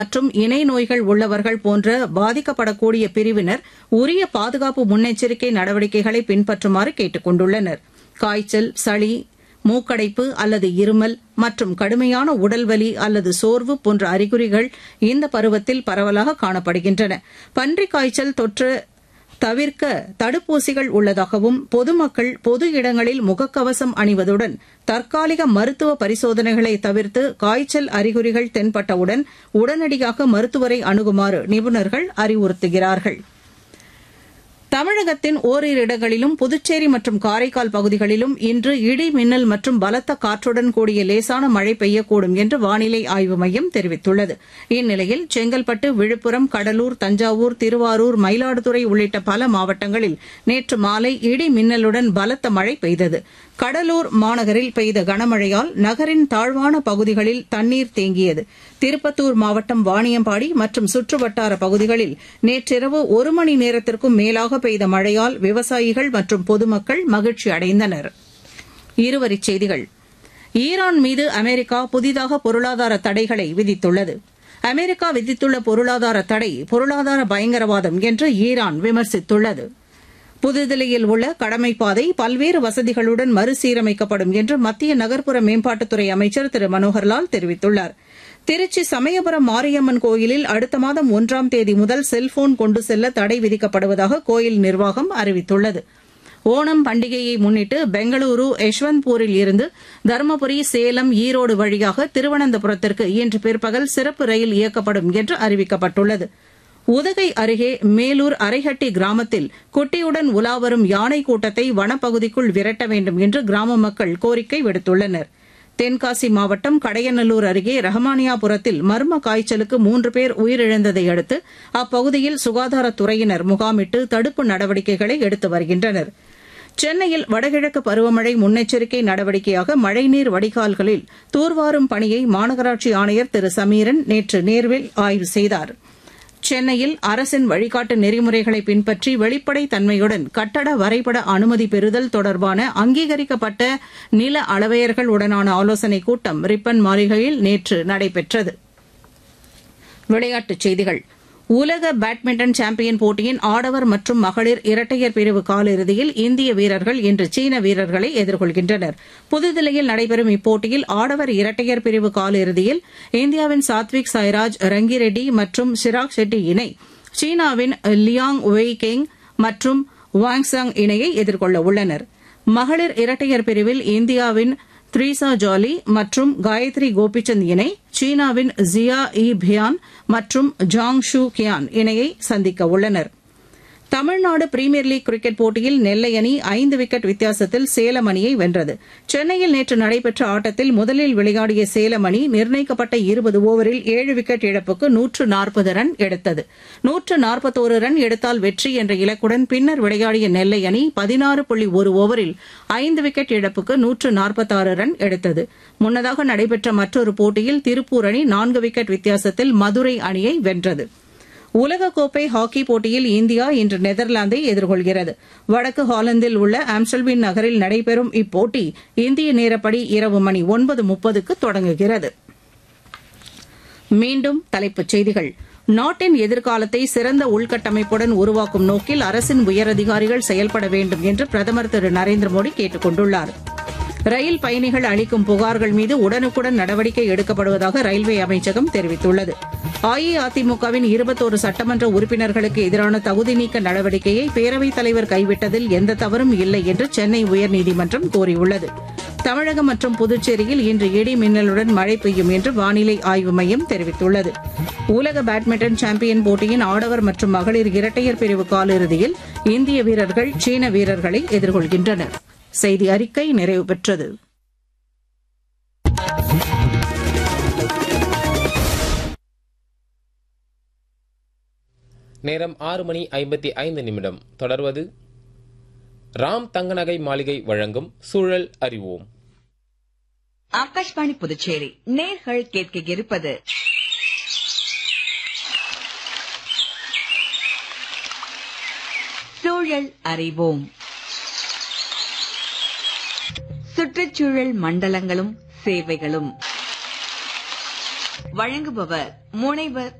மற்றும் இணை நோய்கள் உள்ளவர்கள் போன்ற பாதிக்கப்படக்கூடிய பிரிவினர் உரிய பாதுகாப்பு முன்னெச்சரிக்கை நடவடிக்கைகளை பின்பற்றுமாறு கேட்டுக் கொண்டுள்ளனர் காய்ச்சல் சளி மூக்கடைப்பு அல்லது இருமல் மற்றும் கடுமையான உடல்வலி அல்லது சோர்வு போன்ற அறிகுறிகள் இந்த பருவத்தில் பரவலாக காணப்படுகின்றன பன்றிக் காய்ச்சல் தொற்று தவிர்க்க தடுப்பூசிகள் உள்ளதாகவும் பொதுமக்கள் பொது இடங்களில் முகக்கவசம் அணிவதுடன் தற்காலிக மருத்துவ பரிசோதனைகளை தவிர்த்து காய்ச்சல் அறிகுறிகள் தென்பட்டவுடன் உடனடியாக மருத்துவரை அணுகுமாறு நிபுணர்கள் அறிவுறுத்துகிறார்கள் தமிழகத்தின் ஓரிரு இடங்களிலும் புதுச்சேரி மற்றும் காரைக்கால் பகுதிகளிலும் இன்று இடி மின்னல் மற்றும் பலத்த காற்றுடன் கூடிய லேசான மழை பெய்யக்கூடும் என்று வானிலை ஆய்வு மையம் தெரிவித்துள்ளது இந்நிலையில் செங்கல்பட்டு விழுப்புரம் கடலூர் தஞ்சாவூர் திருவாரூர் மயிலாடுதுறை உள்ளிட்ட பல மாவட்டங்களில் நேற்று மாலை இடி மின்னலுடன் பலத்த மழை பெய்தது கடலூர் மாநகரில் பெய்த கனமழையால் நகரின் தாழ்வான பகுதிகளில் தண்ணீர் தேங்கியது திருப்பத்தூர் மாவட்டம் வாணியம்பாடி மற்றும் சுற்றுவட்டார பகுதிகளில் நேற்றிரவு ஒரு மணி நேரத்திற்கும் மேலாக பெய்த மழையால் விவசாயிகள் மற்றும் பொதுமக்கள் மகிழ்ச்சி அடைந்தனர் இருவரிச் செய்திகள் ஈரான் மீது அமெரிக்கா புதிதாக பொருளாதார தடைகளை விதித்துள்ளது அமெரிக்கா விதித்துள்ள பொருளாதார தடை பொருளாதார பயங்கரவாதம் என்று ஈரான் விமர்சித்துள்ளது புதுதில்லியில் உள்ள கடமைப்பாதை பல்வேறு வசதிகளுடன் மறுசீரமைக்கப்படும் என்று மத்திய நகர்ப்புற மேம்பாட்டுத்துறை அமைச்சர் திரு மனோகர்லால் தெரிவித்துள்ளார் திருச்சி சமயபுரம் மாரியம்மன் கோயிலில் அடுத்த மாதம் ஒன்றாம் தேதி முதல் செல்போன் கொண்டு செல்ல தடை விதிக்கப்படுவதாக கோயில் நிர்வாகம் அறிவித்துள்ளது ஓணம் பண்டிகையை முன்னிட்டு பெங்களூரு யஷ்வந்த்பூரில் இருந்து தருமபுரி சேலம் ஈரோடு வழியாக திருவனந்தபுரத்திற்கு இன்று பிற்பகல் சிறப்பு ரயில் இயக்கப்படும் என்று அறிவிக்கப்பட்டுள்ளது உதகை அருகே மேலூர் அரைஹட்டி கிராமத்தில் குட்டியுடன் உலாவரும் யானை கூட்டத்தை வனப்பகுதிக்குள் விரட்ட வேண்டும் என்று கிராம மக்கள் கோரிக்கை விடுத்துள்ளனர் தென்காசி மாவட்டம் கடையநல்லூர் அருகே ரஹமானியாபுரத்தில் மர்ம காய்ச்சலுக்கு மூன்று பேர் உயிரிழந்ததை அடுத்து அப்பகுதியில் சுகாதாரத்துறையினர் முகாமிட்டு தடுப்பு நடவடிக்கைகளை எடுத்து வருகின்றனர் சென்னையில் வடகிழக்கு பருவமழை முன்னெச்சரிக்கை நடவடிக்கையாக மழைநீர் வடிகால்களில் தூர்வாரும் பணியை மாநகராட்சி ஆணையர் திரு சமீரன் நேற்று நேர்வில் ஆய்வு செய்தாா் சென்னையில் அரசின் வழிகாட்டு நெறிமுறைகளை பின்பற்றி வெளிப்படை தன்மையுடன் கட்டட வரைபட அனுமதி பெறுதல் தொடர்பான அங்கீகரிக்கப்பட்ட நில அளவையர்களுடனான ஆலோசனைக் கூட்டம் ரிப்பன் மாளிகையில் நேற்று நடைபெற்றது விளையாட்டுச் செய்திகள் உலக பேட்மிண்டன் சாம்பியன் போட்டியின் ஆடவர் மற்றும் மகளிர் இரட்டையர் பிரிவு காலிறுதியில் இந்திய வீரர்கள் இன்று சீன வீரர்களை எதிர்கொள்கின்றனர் புதுதில்லியில் நடைபெறும் இப்போட்டியில் ஆடவர் இரட்டையர் பிரிவு காலிறுதியில் இந்தியாவின் சாத்விக் சாய்ராஜ் ரங்கிரெட்டி மற்றும் சிராக் ஷெட்டி இணை சீனாவின் லியாங் வெய் கெங் மற்றும் வாங்சாங் இணையை எதிர்கொள்ள உள்ளனர் மகளிர் இரட்டையர் பிரிவில் இந்தியாவின் த்ரீசா ஜாலி மற்றும் காயத்ரி கோபிச்சந்த் இணை சீனாவின் ஜியா இ பியான் மற்றும் ஜாங் ஷூ கியான் இணையை சந்திக்க உள்ளனா் தமிழ்நாடு பிரீமியர் லீக் கிரிக்கெட் போட்டியில் நெல்லை அணி ஐந்து விக்கெட் வித்தியாசத்தில் சேலம் அணியை வென்றது சென்னையில் நேற்று நடைபெற்ற ஆட்டத்தில் முதலில் விளையாடிய சேலம் அணி நிர்ணயிக்கப்பட்ட இருபது ஓவரில் ஏழு விக்கெட் இழப்புக்கு நூற்று நாற்பது ரன் எடுத்தது நூற்று நாற்பத்தோரு ரன் எடுத்தால் வெற்றி என்ற இலக்குடன் பின்னர் விளையாடிய நெல்லை அணி பதினாறு புள்ளி ஒரு ஓவரில் ஐந்து விக்கெட் இழப்புக்கு நூற்று நாற்பத்தாறு ரன் எடுத்தது முன்னதாக நடைபெற்ற மற்றொரு போட்டியில் திருப்பூர் அணி நான்கு விக்கெட் வித்தியாசத்தில் மதுரை அணியை வென்றது உலகக்கோப்பை ஹாக்கி போட்டியில் இந்தியா இன்று நெதர்லாந்தை எதிர்கொள்கிறது வடக்கு ஹாலந்தில் உள்ள ஆம்ஸ்டல்வின் நகரில் நடைபெறும் இப்போட்டி இந்திய நேரப்படி இரவு மணி ஒன்பது முப்பதுக்கு தொடங்குகிறது மீண்டும் தலைப்புச் செய்திகள் நாட்டின் எதிர்காலத்தை சிறந்த உள்கட்டமைப்புடன் உருவாக்கும் நோக்கில் அரசின் உயரதிகாரிகள் செயல்பட வேண்டும் என்று பிரதமர் திரு நரேந்திர மோடி கேட்டுக் கொண்டுள்ளாா் ரயில் பயணிகள் அளிக்கும் புகார்கள் மீது உடனுக்குடன் நடவடிக்கை எடுக்கப்படுவதாக ரயில்வே அமைச்சகம் தெரிவித்துள்ளது அஇஅதிமுகவின் இருபத்தோரு சட்டமன்ற உறுப்பினர்களுக்கு எதிரான தகுதி நீக்க நடவடிக்கையை பேரவைத் தலைவர் கைவிட்டதில் எந்த தவறும் இல்லை என்று சென்னை உயர்நீதிமன்றம் கூறியுள்ளது தமிழகம் மற்றும் புதுச்சேரியில் இன்று இடி மின்னலுடன் மழை பெய்யும் என்று வானிலை ஆய்வு மையம் தெரிவித்துள்ளது உலக பேட்மிண்டன் சாம்பியன் போட்டியின் ஆடவர் மற்றும் மகளிர் இரட்டையர் பிரிவு காலிறுதியில் இந்திய வீரர்கள் சீன வீரர்களை எதிர்கொள்கின்றனர் செய்தி அறிக்கை நிறைவு பெற்றது நேரம் ஆறு மணி ஐம்பத்தி ஐந்து நிமிடம் தொடர்வது ராம் தங்கநகை மாளிகை வழங்கும் சூழல் அறிவோம் ஆகாஷ்வாணி புதுச்சேரி நேர்கள் கேட்க இருப்பது சூழல் அறிவோம் சுற்றுச்சூழல் மண்டலங்களும் சேவைகளும் வழங்குபவர் முனைவர்